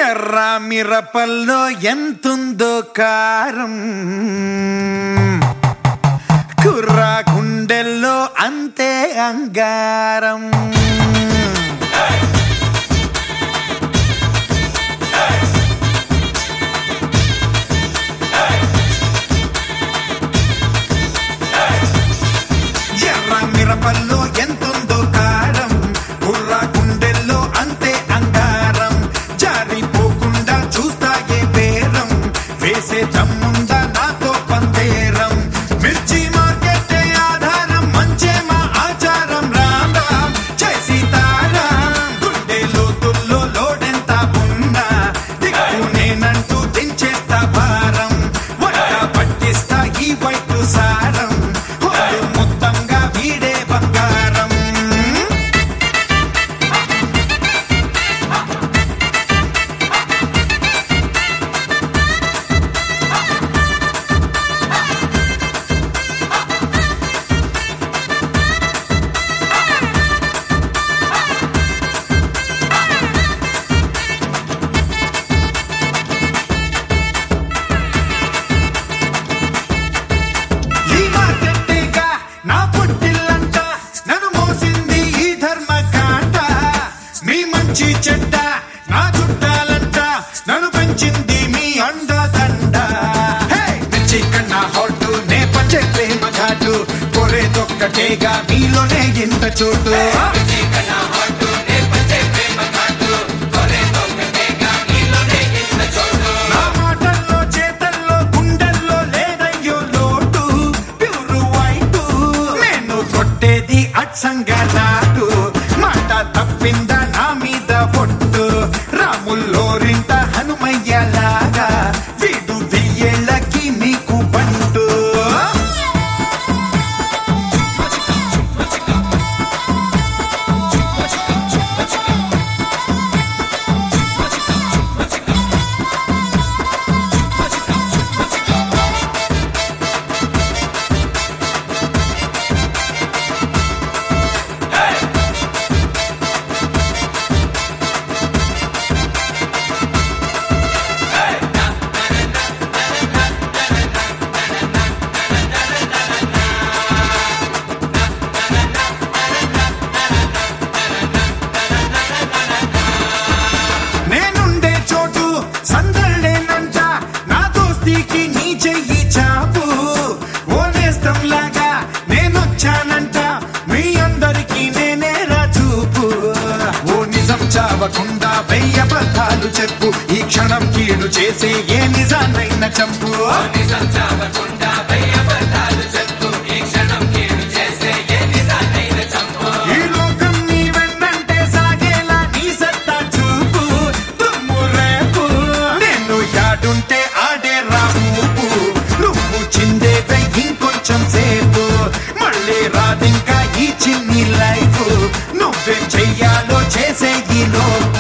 ఎర్ర మిరపల్లో ఎంతుందో కారం కుర్ర గుండెల్లో అంతే అంగారం ఎర్ర మిరపల్లో ఎంతుందో కారం కుర్ర గుండెల్లో అంతే అంగారం జారిపోకుండా చూస్తాగే బేరం వేసే దమ్ముందా నాతో పందేరం మిర్చి మార్కెట్టే ఆధారం మంచే మా ఆచారం రామ్ రామ్ జై సీతారాం గుండె లోతుల్లో లోడెంత ఉన్నా దిక్కు నేనంటూ దించేస్తా భారం వంట పట్టిస్తా ఈ వైపు సారం ఒళ్ళు మొత్తంగా వీడే బంగారం ఈ మార్కెట్టేగా నా పుట్టిల్లంట నన్ను మోసింది ఈ ధర్మకాండ మీ మంచి చెడ్డ నా చుట్టాలంట నన్ను పెంచింది మీ అండదండ హే! మిర్చి కన్నా హాట్ నే పంచే ప్రేమ ఘాటు కొరేదొక్కటేగా మీలోనే ఇంత చోటు నా మాటల్లో చేతల్లో గుండెల్లో లేదయ్యో లోటు ప్యూర్ వైట్ నేను కొట్టేది అచ్చంగా నాటు మాట తప్పింద నా మీద పొట్టు రాముల్లోరింత హనుమయ్యలాగా వీడు వెయ్యేళ్ళకి మీకు బంటు నేనుండే చోటు సందళ్ళేనంట నా దోస్తీకి నీ చెయ్యి చాపు ఓనేస్తం లాగా నేనొచ్చానంట మీ అందరికీ నేనే చూపు ఓ నిజం చావకుండా వెయ్య అబద్ధాలు చెప్పు ఈ క్షణం కీడు చేసే ఏ నిజాన్నైనా చంపు ఈ లోకం నీ వెన్నంటే సాగేలా నీ సత్తా చూపు తుమ్ము రేపు నేను యాడుంటే ఆడే రాము నువ్వు చిందేవే ఇంకొంచెం సేపు మళ్ళీ రాదింకా ఈ చిన్ని లైఫ్ నువ్వేం చెయ్యాలో చేసే ఈ లోపు